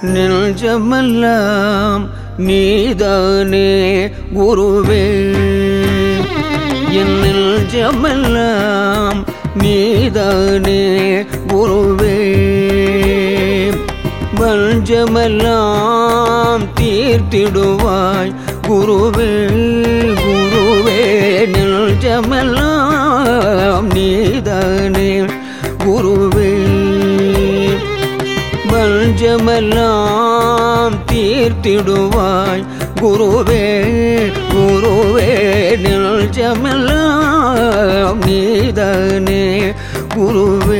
நெஞ்சமெல்லாம் நீதானே குருவே என் நெஞ்சமெல்லாம் நீதானே குருவே வஞ்சமெல்லாம் தீர்த்திடுவாய் குருவே குருவே நெஞ்சமெல்லாம் நீதானே குருவே வஞ்சமெல்லாம் தீர்த்திடுவாய் குருவே குருவே நெஞ்சமெல்லாம் நீதானே குருவே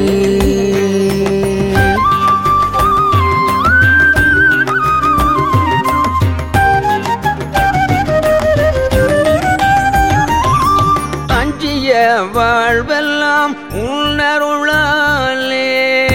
அஞ்சிய வாழ்வெல்லாம் உன்னருளாலே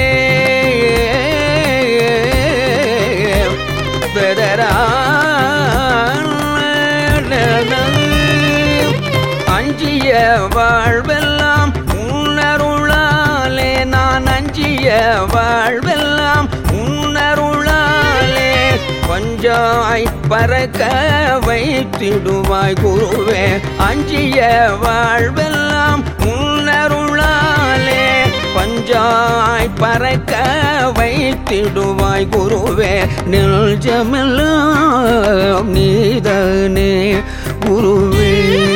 அஞ்சிய வாழ்வெல்லாம் உன்னருளாலே நான் அஞ்சிய வாழ்வெல்லாம் உன்னருளாலே பஞ்சாய் பறக்க வைத்திடுவாய் குருவே அஞ்சிய வாழ்வெல்லாம் உன்னருளாலே பஞ்சாய் பறக்க வைத்திடுவாய் குருவே நெஞ்சமெல்லாம் நீதானே குருவே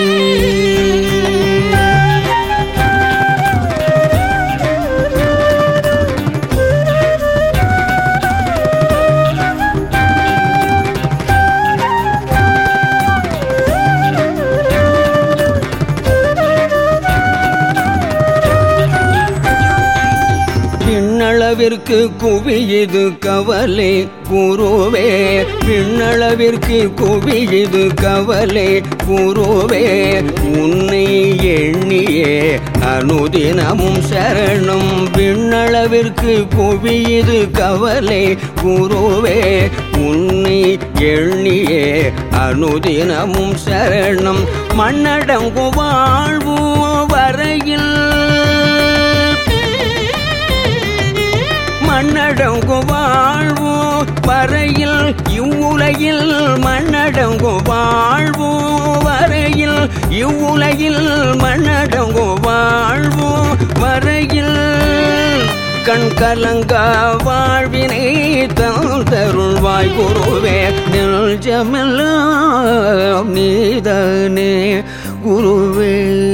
விண்ணளவிற்கு குவியுது கவலை குருவே விண்ணளவிற்கு குவியுது கவலை குருவே உன்னை எண்ணியே அனுதினமும் சரணம் விண்ணளவிற்கு குவியுது கவலை குருவே உன்னை எண்ணியே அனுதினமும் சரணம் மண்ணடங்கு வாழ்வு வரையில் மண்ணடங்கு வாழ்வு வரையில் இவ்வுலகில் மண்ணடங்கு வாழ்வு வரையில் இவ்வுலகில் மண்ணடங்கு வாழ்வு வரையில் கண் கலங்கா வாழ்வினை தருள்வாய் குருவே நெஞ்சமெல்லாம் நீதானே குருவே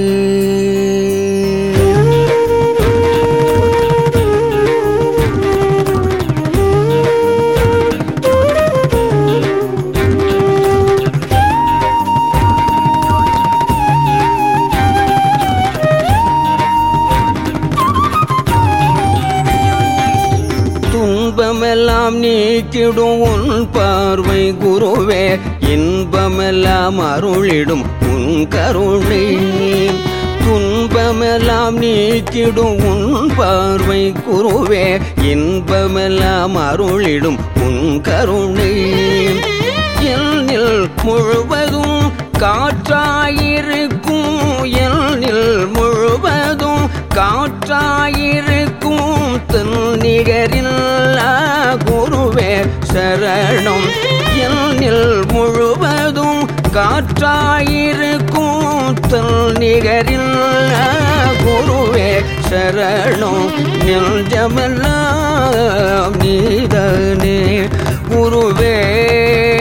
துன்பமெல்லாம் நீக்கிடும் உன் பார்வை குருவே இன்பமெல்லாம் அருளிடும் உன் கருணை துன்பமெல்லாம் நீக்கிடும் உன் பார்வை குருவே இன்பமெல்லாம் அருளிடும் உன் கருணை எண்ணில் முழுவதும் காற்றாயிருக்கும் எண்ணில் முழுவதும் காற்றாயிருக்கும் நிகரில் குருவே சரணம் எண்ணில் முழுவதும் காற்றாயிருக்கும் நிகரில் குருவே சரணம் நெஞ்சமெல்லாம் நீதனே குருவே